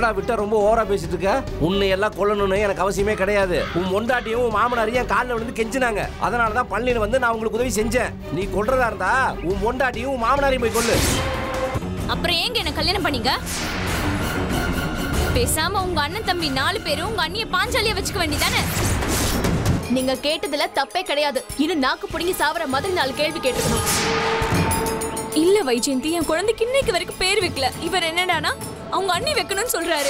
என்னடா விட்ட ரொம்ப ஓவரா பேசிட்டு இருக்க உன்னை எல்லாம் கொல்லணும்னு எனக்கு அவசியமே கிடையாது உன் மொண்டாட்டியும் உன் மாமனாரையும் என் காலில் விழுந்து கெஞ்சினாங்க அதனால தான் பள்ளியில் வந்து நான் உங்களுக்கு உதவி செஞ்சேன் நீ கொல்றதா இருந்தா உன் மொண்டாட்டியும் உன் மாமனாரையும் போய் கொல்லு அப்புறம் ஏங்க என்ன கல்யாணம் பண்ணீங்க பேசாம உங்க அண்ணன் தம்பி நாலு பேரும் உங்க அண்ணிய பாஞ்சாலிய வச்சுக்க வேண்டியதானே நீங்க கேட்டதுல தப்பே கிடையாது இன்னும் நாக்கு புடுங்கி சாவற மாதிரி நாலு கேள்வி கேட்டுக்கணும் இல்ல வைஜெயந்தி என் குழந்தைக்கு இன்னைக்கு வரைக்கும் பேர் வைக்கல இவர் என்னடானா அவங்க அண்ணி வைக்கணும்னு சொல்றாரு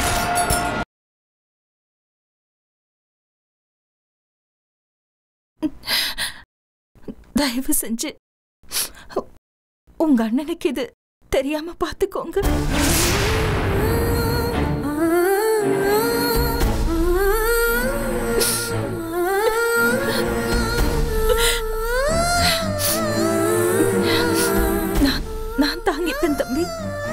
தயவு செஞ்சு உங்க அண்ணனுக்கு இது தெரியாம பாத்துக்கோங்க நான் நான் தாங்கிட்டேன் தம்பி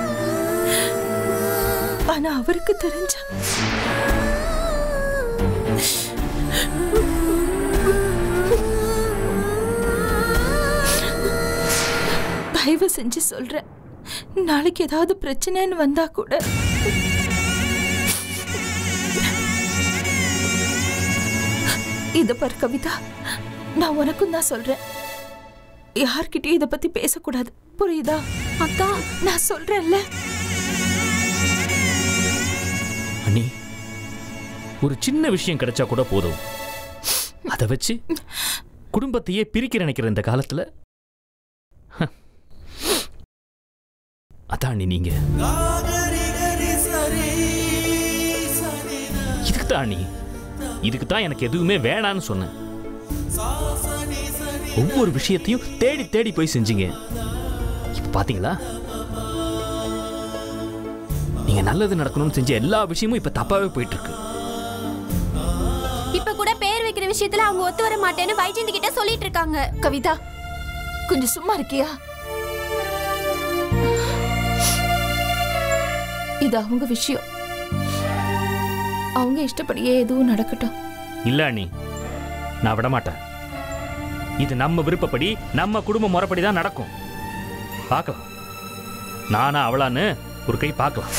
ஆனா அவருக்கு தெரிஞ்சா தயவு செஞ்சு சொல்றேன் நாளைக்கு ஏதாவது பிரச்சனைன்னு வந்தா கூட இத பாரு கவிதா நான் உனக்கும் தான் சொல்றேன் யார்கிட்டயும் இத பத்தி பேசக்கூடாது புரியுதா அக்கா நான் சொல்றேன்ல அண்ணி ஒரு சின்ன விஷயம் கிடைச்சா கூட போதும் அதை வச்சு குடும்பத்தையே பிரிக்க நினைக்கிற இந்த காலத்துல ஹ. அதான் அண்ணி நீங்க இதுக்கு தான் அண்ணி இதுக்கு தான் எனக்கு எதுவுமே வேணான்னு சொன்னேன் ஒவ்வொரு விஷயத்தையும் தேடி தேடி போய் செஞ்சீங்க இப்ப பாத்தீங்களா நீங்க நல்லது நடக்கணும்னு செஞ்ச எல்லா விஷயமும் இப்ப தப்பாவே போயிட்டு இருக்கு இப்ப கூட பேர் வைக்கிற விஷயத்துல அவங்க ஒத்து வர மாட்டேன்னு வைஜெயந்தி கிட்ட சொல்லிட்டு இருக்காங்க கவிதா கொஞ்சம் சும்மா இருக்கியா இது அவங்க விஷயம் அவங்க இஷ்டப்படியே எதுவும் நடக்கட்டும் இல்ல அண்ணி நான் விட மாட்டேன் இது நம்ம விருப்பப்படி நம்ம குடும்ப முறைப்படி தான் நடக்கும் பார்க்கலாம் நானா அவளான்னு ஒரு கை பார்க்கலாம்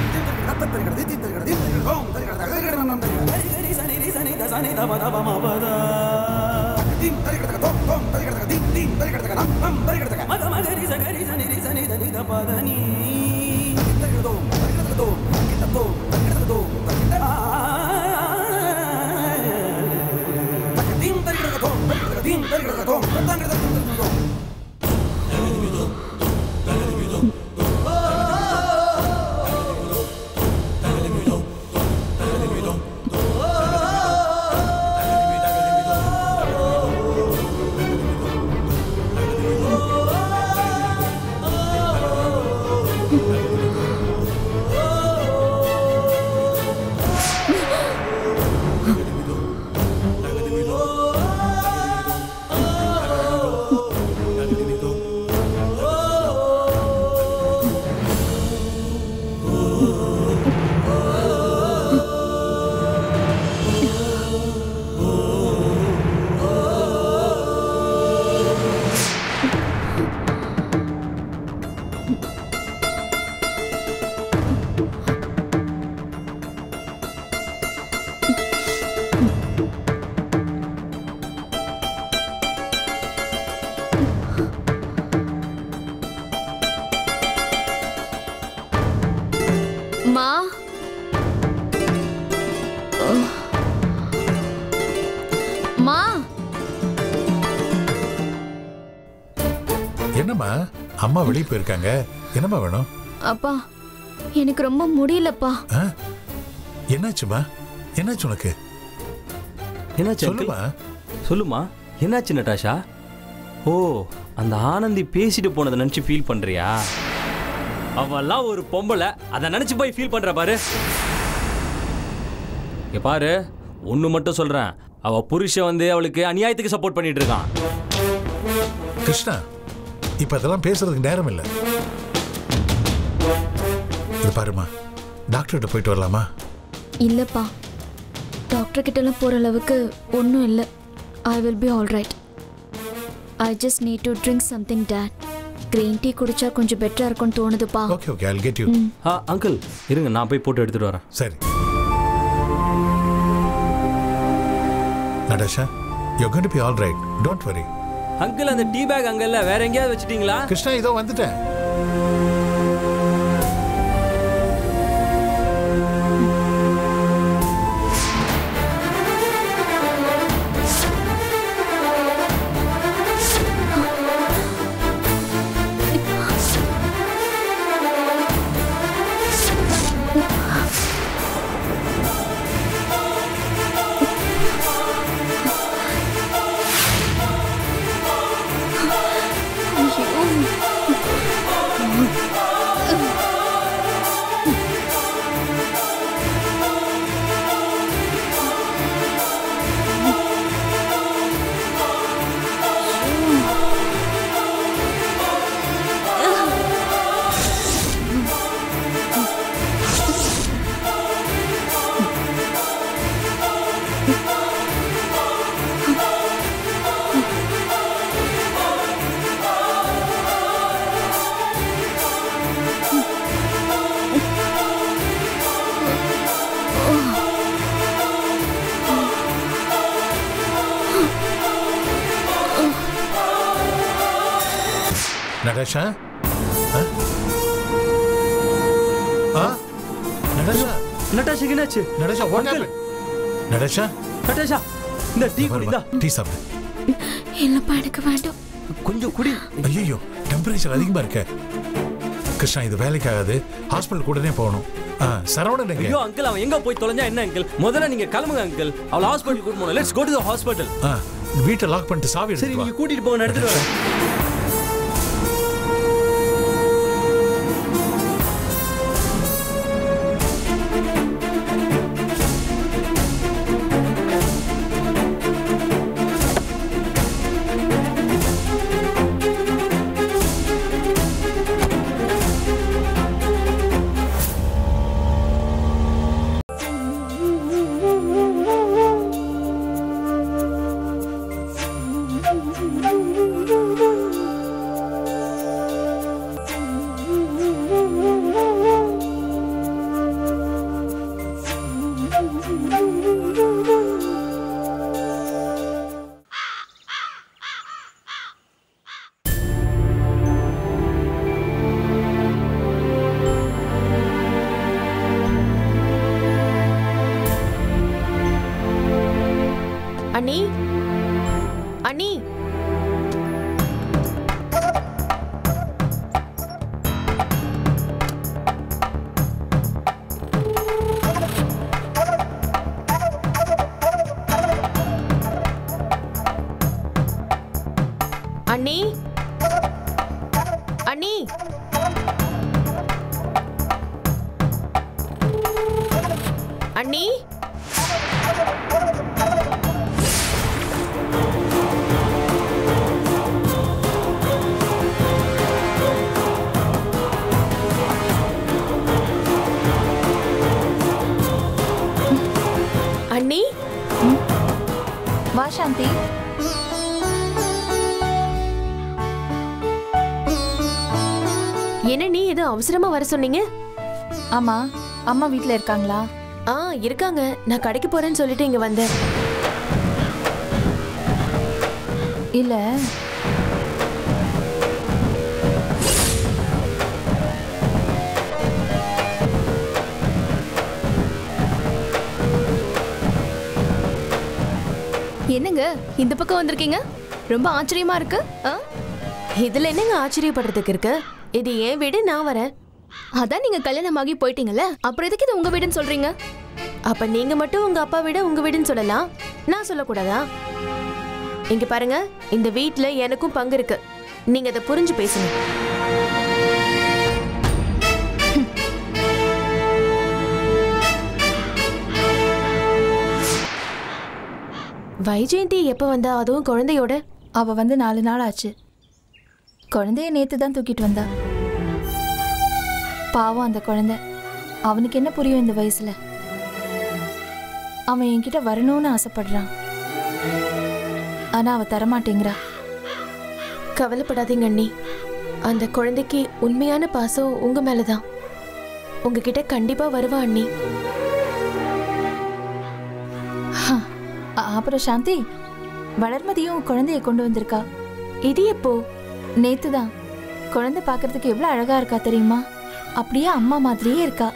மா மா என்னம்மா அம்மா வெளியே போயிருக்காங்க என்னம்மா வேணும் அப்பா எனக்கு ரொம்ப முடியலப்பா ஆ? என்னாச்சும்மா என்னாச்சு உனக்கு என்னாச்சு uncle? சொல்லுமா சொல்லுமா என்னாச்சு நட்டாஷா ஓ அந்த ஆனந்தி பேசிட்டு போனதை நினைச்சு ஃபீல் பண்றியா அவெல்லாம் ஒரு பொம்பளை அதை நினைச்சு போய் ஃபீல் பண்ற பாரு இங்க பாரு ஒண்ணு மட்டும் சொல்றேன் அவ புருஷன் வந்து அவளுக்கு அநியாயத்துக்கு சப்போர்ட் பண்ணிட்டு இருக்கான் கிருஷ்ணா இப்ப அதெல்லாம் பேசுறதுக்கு நேரம் இல்லை இது பாருமா டாக்டர்கிட்ட போயிட்டு வரலாமா இல்லப்பா டாக்டர் கிட்டலாம் போற அளவுக்கு ஒன்றும் இல்லை I will be all right I just need to drink something that green tea குடிச்சா கொஞ்சம் பெட்டரா இருக்கும்னு தோணுதுப்பா okay okay I'll get you ஆ அங்கிள் இருங்க நான் போய் போட்டு எடுத்துட்டு வரேன் சரி Natasha you going to be all right don't worry uncle அந்த டீ பேக் அங்கல்ல வேற எங்கேயாவது வச்சிட்டீங்களா கிருஷ்ணா இதோ வந்துட்டேன் நடேஷா ஆ? ஆ நடேஷா நட்டாஷுக்கு என்னாச்சு Natasha what Uncle. Happen Natasha Natasha இந்த டீ குடி இந்தா. டீ சாப்பிடு இல்லப்பா எனக்கு வேண்டாம் கொஞ்சம் குடி ஐயோ டெம்பரேச்சர் அதிகமா இருக்க கிருஷ்ணா இது வேலைக்கு ஆகாது ஹாஸ்பிட்டல் கூடனே போகணும் ஆ, சரவணன் எங்க ஐயோ அங்கிள் அவன் எங்க போய் தொலைஞ்சா என்ன அங்கிள் முதல்ல நீங்க கிளம்புங்க அங்கிள் அவளை ஹாஸ்பிட்டல் கூட்டு போகணும் let's go to the hospital ஆ, வீட்டை லாக் பண்ணிட்டு சாவி சரி எடுத்து நீங்க கூட்டிட்டு போங்க நான் எடுத்துட்டு வரேன் அண்ணி அண்ணி அண்ணி அண்ணி அண்ணி அண்ணி வா சாந்தி என்ன நீ ஏதோ அவசரமா வர சொன்னீங்க ஆமா அம்மா வீட்ல இருக்காங்களா ஆ இருக்காங்க நான் கடைக்கு போறேன்னு சொல்லிட்டு இங்க வந்தேன் இல்ல என்னங்க இந்த பக்கம் வந்திருக்கீங்க ரொம்ப ஆச்சரியமா இருக்கு ஆ? இதுல என்னங்க ஆச்சரியப்படுறதுக்கு இருக்கு இது என் வீடு நான் வரேன் அதான் நீங்க கல்யாணமாகி போயிட்டீங்கல்ல அப்புறம் எதுக்கு இது உங்க வீடுன்னு சொல்றீங்க அப்ப நீங்க மட்டும் உங்க அப்பா வீட உங்க வீடுன்னு சொல்லலாம் நான் சொல்லக்கூடாதா இங்க பாருங்க இந்த வீட்ல எனக்கும் பங்கு இருக்கு நீங்க அதை புரிஞ்சு பேசுங்க வைஜெயந்தி எப்ப வந்தா அதுவும் குழந்தையோட அவ வந்து நாலு நாள் ஆச்சு குழந்தைய நேத்து தான் தூக்கிட்டு வந்தா பாவம் அந்த குழந்தை அவனுக்கு என்ன புரியும் இந்த வயசுல அவன் என்கிட்ட வரணும்னு ஆசைப்படுறான் ஆனா அவ தரமாட்டேங்கிறா கவலைப்படாதீங்க அண்ணி அந்த குழந்தைக்கு உண்மையான பாசம் உங்க மேலதான் உங்ககிட்ட கண்டிப்பா வருவா அண்ணி அ- அப்புறம் சாந்தி வளர்மதியும் குழந்தைய கொண்டு வந்திருக்கா இது எப்போ நேத்து தான் குழந்தை பார்க்கறதுக்கு எவ்வளோ அழகா இருக்கா தெரியுமா அப்படியே அம்மா மாதிரியே இருக்கா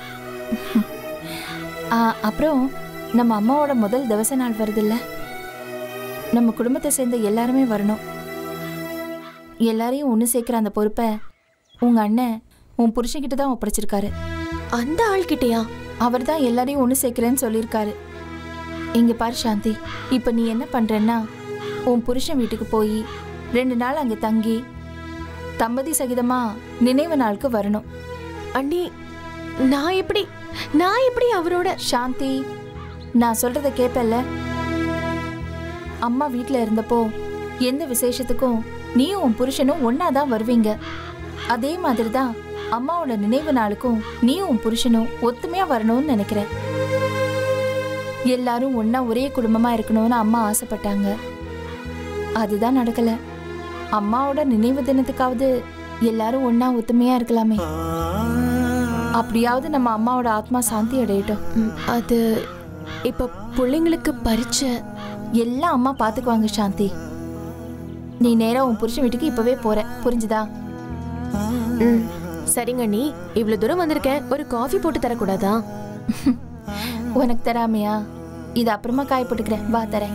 ஆ, அப்புறம் நம்ம அம்மாவோட முதல் திவச நாள் வருதுல்ல நம்ம குடும்பத்தை சேர்ந்த எல்லாருமே வரணும் எல்லாரையும் ஒன்று சேர்க்குற அந்த பொறுப்பை உங்க அண்ணன் உன் புருஷன்கிட்ட தான் ஒப்படைச்சிருக்காரு அந்த ஆள்கிட்டயா அவர் தான் எல்லாரையும் ஒன்று சேர்க்கிறேன்னு சொல்லியிருக்காரு இங்க பாரு சாந்தி இப்போ நீ என்ன பண்றேன்னா உன் புருஷன் வீட்டுக்கு போய் ரெண்டு நாள் அங்கே தங்கி தம்பதி சகிதமா நினைவு நாளுக்கு வரணும் அண்ணி நான் எப்படி நான் எப்படி அவரோட சாந்தி நான் சொல்றத கேட்பல்ல அம்மா வீட்டில் இருந்தப்போ எந்த விசேஷத்துக்கும் நீயும் உன் புருஷனும் ஒன்னா தான் வருவீங்க அதே மாதிரி தான் அம்மாவோட நினைவு நாளுக்கும் நீயும் உன் புருஷனும் ஒத்துமையா வரணும்னு நினைக்கிறேன் எல்லாரும் ஒண்ணா ஒரே குடும்பமா இருக்கணும்னு அம்மா ஆசைப்பட்டாங்க அதுதான் நடக்கல அம்மாவோட நினைவு தினத்துக்காவது எல்லாரும் ஒண்ணா ஒத்துமையா இருக்கலாமே அப்படியாவது நம்ம அம்மாவோட ஆத்மா சாந்தி அடையட்டும் ம், அது இப்ப பிள்ளைங்களுக்கு பரிச்சை எல்லாம் அம்மா பாத்துக்குவாங்க சாந்தி நீ நேரா உன் புருஷன் வீட்டுக்கு இப்பவே போற புரிஞ்சுதா ம் சரிங்க அண்ணி இவ்வளவு தூரம் வந்திருக்கேன் ஒரு காஃபி போட்டு தரக்கூடாதா உனக்கு தராமையா இது அப்புறமா காய போட்டுக்கிறேன் வா தரேன்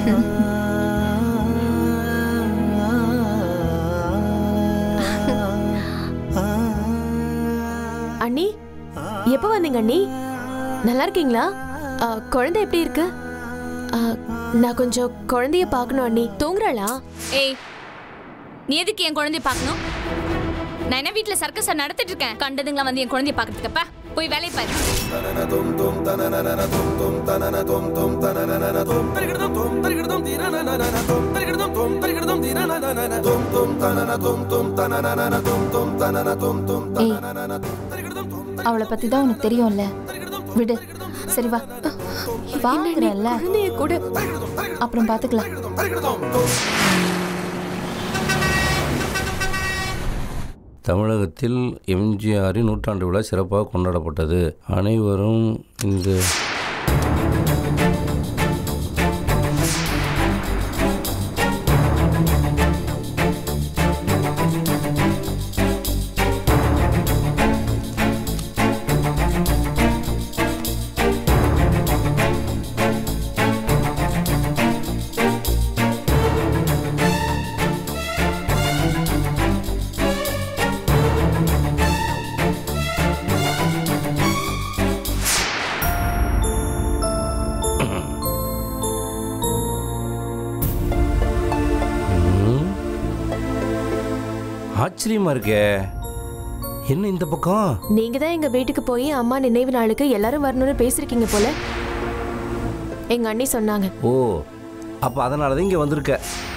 அண்ணி எப்போ வந்தீங்க அண்ணி நல்லா இருக்கீங்களா ஆ, குழந்தை எப்படி இருக்கு ஆ, நான் கொஞ்சம் குழந்தைய பார்க்கணும் அண்ணி தூங்குறாளா ஏய் நீ எதுக்கு என் குழந்தைய பார்க்கணும் நான் என்ன வீட்ல சர்க்கஸ் நடத்திட்டு இருக்கேன் கண்டதுங்களா வந்து என் குழந்தைய பார்க்கறதுக்கப்பா போய் வேலையை பாரு ஏய் அவளை பத்தி தான் உனக்கு தெரியும்ல விடு சரி வா வாங்குறல்ல குழந்தைய கூட அப்புறம் பாத்துக்கலாம் தமிழகத்தில் எம்ஜிஆரின் நூற்றாண்டு விழா சிறப்பாக கொண்டாடப்பட்டது அனைவரும் இந்த ம். ஆச்சரியமா இருக்கே என்ன இந்த பக்கம் நீங்க தான் எங்க வீட்டுக்கு போய் அம்மா நினைவு நாளுக்கு எல்லாரும் வரணும்னு பேசிருக்கீங்க போல எங்க அண்ணி சொன்னாங்க ஓ அப்போ அதனால தான் இங்கே வந்திருக்க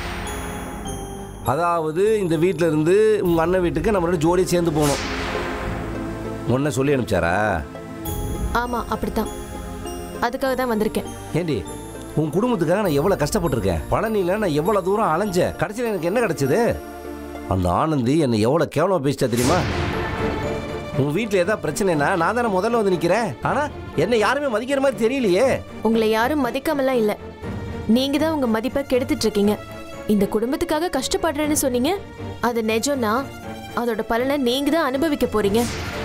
அதாவது இந்த வீட்டில் இருந்து உங்கள் அண்ணன் வீட்டுக்கு நம்ம ரெண்டு ஜோடியாக சேர்ந்து போகணும் உன்னை சொல்லி அனுப்பிச்சாரா ஆமா அப்படித்தான் அதுக்காக தான் வந்திருக்கேன் ஏண்டி உன் குடும்பத்துக்காக நான் எவ்வளோ கஷ்டப்பட்டிருக்கேன் பழனியில் நான் எவ்வளோ தூரம் அலைஞ்சேன் கடைசியில் எனக்கு என்ன கிடைச்சது அந்த ஆனந்தி என்னை எவ்வளோ கேவலமாக பேசிட்டா தெரியுமா உன் வீட்டில் ஏதாவது பிரச்சனைனா நான் தானே முதல்ல வந்து நிற்கிறேன் ஆனால் என்னை யாருமே மதிக்கிற மாதிரி தெரியலையே உங்களை யாரும் மதிக்காமலாம் இல்ல நீங்க தான் உங்க மதிப்பை கெடுத்துட்டு இருக்கீங்க இந்த குடும்பத்துக்காக கஷ்டப்படுறேன்னு சொன்னீங்க அது நிஜம்னா அதோட பலனை நீங்க தான் அனுபவிக்க போறீங்க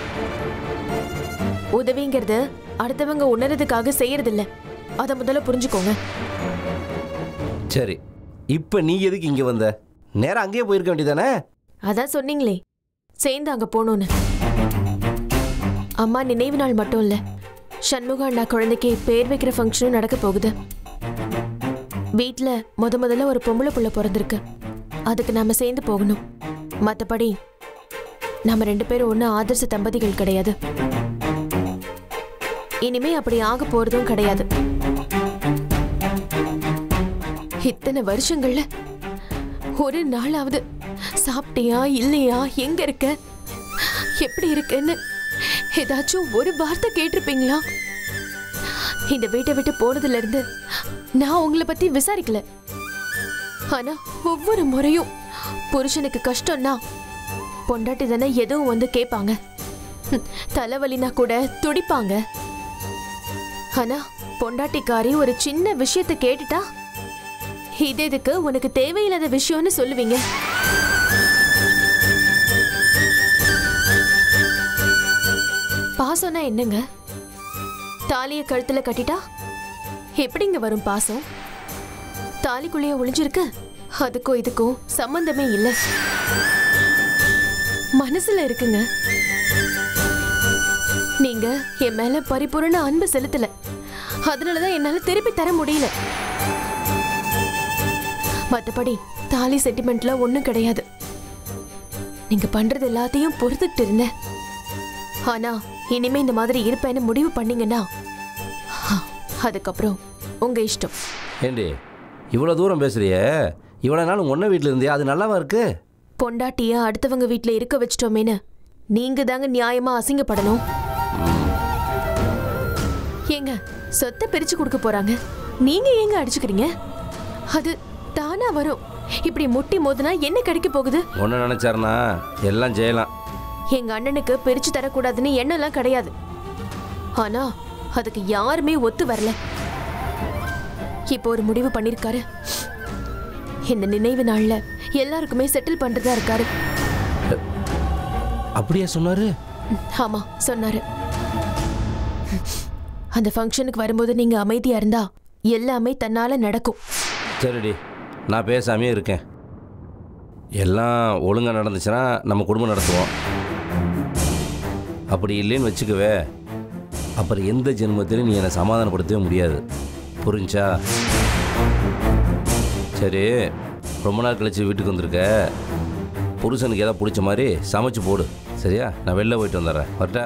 உதவிங்கிறது அடுத்தவங்க உணர்றதுக்காக செய்யறது இல்ல அதை முதல்ல புரிஞ்சுக்கோங்க சரி இப்போ நீ எதுக்கு இங்கே வந்த நேரா அங்கேயே போயிருக்க வேண்டியதானே அதான் சொன்னீங்களே சேர்ந்து அங்க போகணும்னு அம்மா நினைவு நாள் மட்டும் இல்ல சண்முக அண்ணா குழந்தைக்கு பேர் வைக்கிற ஃபங்க்ஷனும் நடக்க போகுது வீட்ல முத முதல்ல ஒரு பொம்பளை புள்ள பிறந்திருக்கு அதுக்கு நாம சேர்ந்து போகணும் மத்தபடி நம்ம ரெண்டு பேரும் ஒன்றும் ஆதர்ச தம்பதிகள் கிடையாது இனிமே அப்படி ஆக போறதும் கிடையாது இத்தனை வருஷங்கள்ல ஒரு நாளாவது சாப்பிட்டியா இல்லையா எங்க இருக்க எப்படி இருக்குன்னு ஏதாச்சும் ஒரு வார்த்தை கேட்டிருப்பீங்களா இந்த வீட்டை விட்டு போனதுல இருந்து நான் உங்களை பத்தி விசாரிக்கல ஆனா ஒவ்வொரு முறையும் புருஷனுக்கு கஷ்டம்னா பொண்டாட்டி தானே எதுவும் வந்து கேட்பாங்க ஹம், தலைவலினா கூட துடிப்பாங்க ஆனா பொண்டாட்டிக்காரி ஒரு சின்ன விஷயத்தை கேட்டுட்டா இது இதுக்கு உனக்கு தேவையில்லாத விஷயம்னு சொல்லுவீங்க பாசம்னா என்னங்க தாலிய கழுத்துல கட்டிட்டா எப்படிங்க வரும் பாசம் தாலிக்குள்ளேயே ஒளிஞ்சிருக்கு அதுக்கும் இதுக்கும் சம்பந்தமே இல்ல மனசுல இருக்குங்க நீங்க என் மேல பரிபூரண அன்பு செலுத்தல அதனாலதான் என்னால திருப்பி தர முடியல மத்தபடி தாலி சென்டிமெண்ட்ல ஒண்ணும் கிடையாது நீங்க பண்றது எல்லாத்தையும் பொறுத்துக்கிட்டு இருந்தேன் ஆனா இனிமே இந்த மாதிரி இருப்பேன்னு முடிவு பண்ணீங்கன்னா ஆ, அதுக்கப்புறம் உங்க இஷ்டம் ஏண்டி இவ்வளோ தூரம் பேசுறியே இவ்வளோ நாள் ஒன்றை வீட்டில் இருந்தியா அது நல்லாவா இருக்கு பொண்டாட்டிய அடுத்தவங்க வீட்ல இருக்க வச்சிட்டோமேன்னு நீங்க தாங்க நியாயமா அசிங்கப்படணும் ஏங்க சொத்தை பிரிச்சு கொடுக்க போறாங்க நீங்க ஏங்க அடிச்சுக்கிறீங்க அது தானா வரும் இப்படி முட்டி மோதுனா என்ன கிடைக்க போகுது ஒன்று நினச்சாருனா எல்லாம் செய்யலாம் எங்க அண்ணனுக்கு பிரிச்சு தரக்கூடாதுன்னு எண்ணம்லாம் கிடையாது ஆனா அதுக்கு யாருமே ஒத்து வரல இப்போ ஒரு முடிவு பண்ணிருக்காரு இந்த நினைவு நாள்ல எல்லாருக்குமே செட்டில் பண்றதா இருக்காரு அப்படியா சொன்னாரு ஆமா சொன்னாரு அந்த ஃபங்க்ஷனுக்கு வரும்போது நீங்க அமைதியா இருந்தா எல்லாமே தன்னால நடக்கும் சரிடி நான் பேசாமே இருக்கேன் எல்லாம் ஒழுங்காக நடந்துச்சுன்னா நம்ம குடும்பம் நடத்துவோம் அப்படி இல்லைன்னு வச்சுக்கவே அப்புறம் எந்த ஜென்மத்திலையும் நீ என்னை சமாதானப்படுத்தவே முடியாது புரிஞ்சா சரி ரொம்ப நாள் கழிச்சு வீட்டுக்கு வந்திருக்க புருஷனுக்கு ஏதாவது பிடிச்ச மாதிரி சமைச்சு போடு சரியா நான் வெளில போயிட்டு வந்துடுறேன் வரட்டா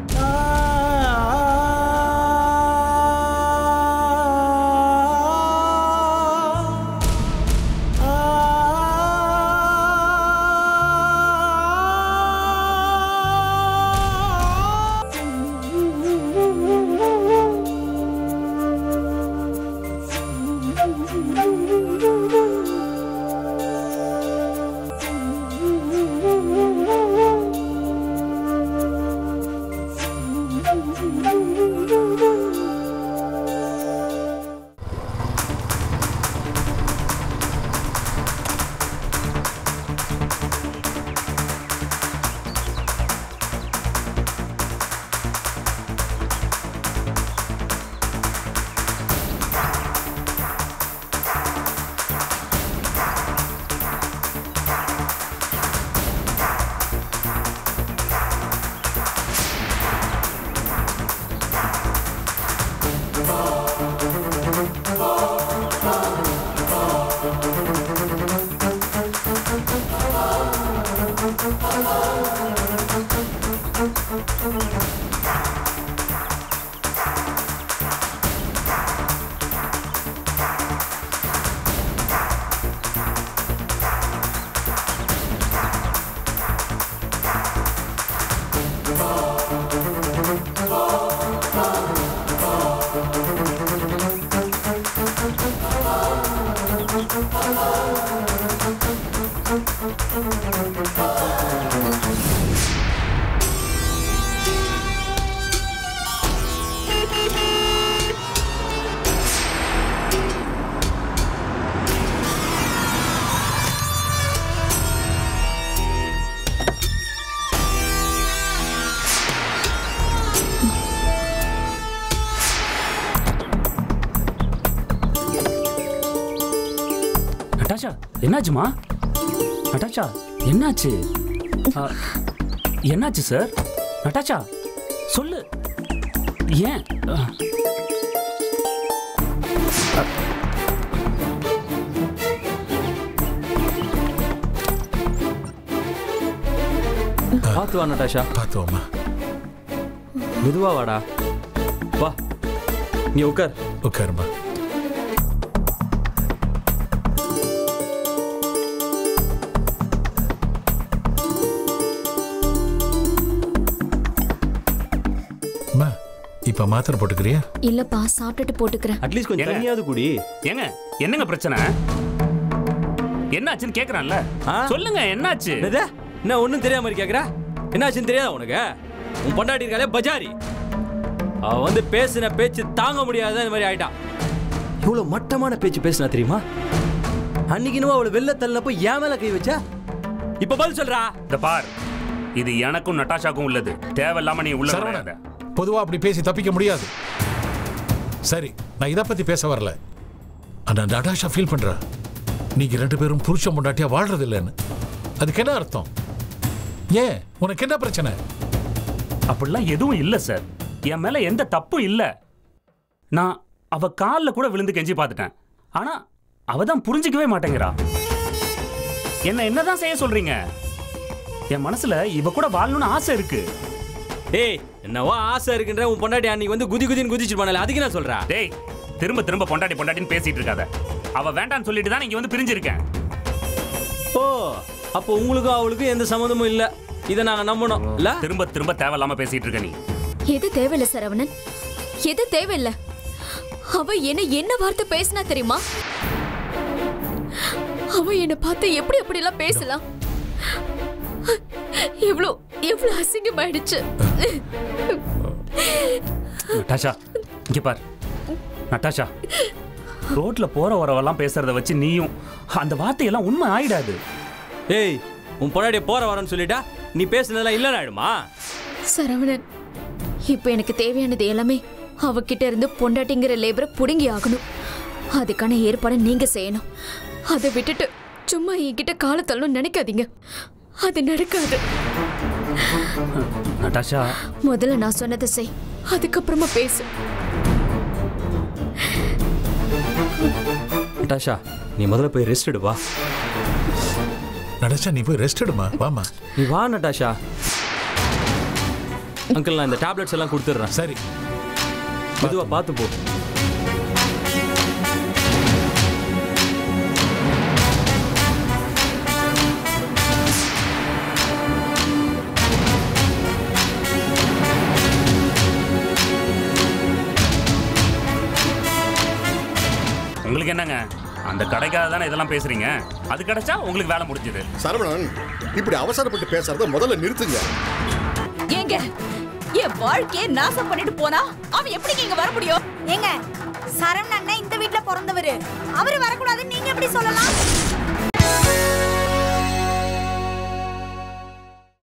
நட்டாஷா என்னாச்சுமா நட்டாஷா என்னாச்சு ஆ, என்னாச்சு சார் நட்டாஷா சொல்லு ஏன் ஆ. பார்த்து வா நட்டாஷா பார்த்துவோம்மா மெதுவா வாடா வா நீ உட்கார் உட்காருமா அம்மா இப்ப மாத்திரை போட்டுக்கிறியா இல்லப்பா சாப்பிட்டுட்டு போட்டுக்கிறேன் அட்லீஸ்ட் கொஞ்சம் ஏங்க? தனியாவது குடி ஏங்க என்னங்க பிரச்சனை என்னாச்சுன்னு கேக்குறான்ல ஆ? சொல்லுங்க என்னாச்சு என்னது என்ன ஒன்றும் தெரியாம மாதிரி கேட்குற என்னாச்சுன்னு தெரியாதா உனக்கு உன் பொண்டாட்டி இருக்காளே பஜாரி அவ வந்து பேசின பேச்சு தாங்க முடியாத இந்த மாதிரி ஆயிட்டான் இவ்வளோ மட்டமான பேச்சு பேசினா தெரியுமா அன்னைக்கு இன்னும் அவளை வெளில தள்ளப்போ என் மேல கை வச்சா இப்ப பதில் சொல்றா இந்த பார் இது எனக்கும் நட்டாஷாக்கும் உள்ளது தேவையில்லாம நீ உள்ள சரவணன் வராத. பொதுவா அப்படி பேசி தப்பிக்க முடியாது சரி நான் இதை பத்தி பேச வரல ஆனா நடாஷா ஃபீல் பண்றா நீங்க ரெண்டு பேரும் புருஷன் முன்னாட்டியா வாழ்றது இல்லைன்னு அதுக்கு என்ன அர்த்தம் ஏன் உனக்கு என்ன பிரச்சனை அப்படிலாம் எதுவும் இல்ல சார் என் மேல எந்த தப்பும் இல்ல நான் அவ கால்ல கூட விழுந்து கெஞ்சி பார்த்துட்டேன் ஆனா அவ தான் புரிஞ்சிக்கவே மாட்டேங்கிறா என்ன என்னதான் செய்ய சொல்றீங்க என் மனசுல இவ கூட வாழணும்னு ஆசை இருக்கு ஏய் என்னவோ ஆசை இருக்குன்ற உன் பொண்டாட்டி அன்னைக்கு வந்து குதி குதின்னு குதிச்சுட்டு போனால அதுக்கு என்ன சொல்றா டேய் திரும்ப திரும்ப பொண்டாட்டி பொண்டாட்டின்னு பேசிட்டு இருக்காத அவ வேண்டான்னு சொல்லிட்டு தான் இங்க வந்து பிரிஞ்சிருக்கேன் ஓ அப்போ உங்களுக்கும் அவளுக்கும் எந்த சம்மந்தமும் இல்ல இதை நாங்க நம்பணும் இல்ல திரும்ப திரும்ப தேவையில்லாம பேசிட்டு இருக்க நீ எது தேவையில்ல சரவணன் எது தேவையில்ல அவ என்ன என்ன வார்த்தை பேசினா தெரியுமா அவ என்ன பார்த்து எப்படி அப்படி எல்லாம் பேசலாம் எவ்வளோ எவ்வளோ அசிங்கமாயிடுச்சு நட்டாஷா இங்க பார் நட்டாஷா ரோட்ல போற வரவெல்லாம் பேசுறத வச்சு நீயும் அந்த வார்த்தையெல்லாம் உண்மை ஆயிடாது ஏய் உன் பொண்டாட்டி போற வரேன்னு சொல்லிட்டா நீ பேசுனதெல்லாம் இல்லைன்னு ஆயிடுமா சரவணன் இப்போ எனக்கு தேவையானது எல்லாமே அவகிட்ட இருந்து பொண்டாட்டிங்கிற லேபரை புடுங்கி ஆகணும் அதுக்கான ஏற்பாடை நீங்க செய்யணும் அதை விட்டுட்டு சும்மா என்கிட்ட காலை தள்ளணும் நினைக்காதீங்க அது நடக்காது நட்டாஷா முதல்ல நான் சொன்னதை செய் அதுக்கப்புறமா பேசு நட்டாஷா நீ முதல்ல போய் ரெஸ்ட் எடு வா நடாஷா நீ போய் ரெஸ்ட் எடுமா வாமா நீ வா நட்டாஷா அங்கிள் நான் இந்த டேப்லெட்ஸ் எல்லாம் கொடுத்துட்றேன் சரி மெதுவா பார்த்து போ உங்களுக்கு என்னங்க அந்த கடைக்காக தானே இதெல்லாம் பேசுறீங்க அது கிடைச்சா உங்களுக்கு வேலை முடிஞ்சது சரவணன் இப்படி அவசரப்பட்டு பேசுறத முதல்ல நிறுத்துங்க ஏங்க என் வாழ்க்கையை நாசம் பண்ணிட்டு போனா அவன் எப்படி இங்க வர முடியும் ஏங்க சரவணன் அண்ணன் இந்த வீட்ல பிறந்தவரு அவரு வரக்கூடாதுன்னு நீங்க எப்படி சொல்லலாம்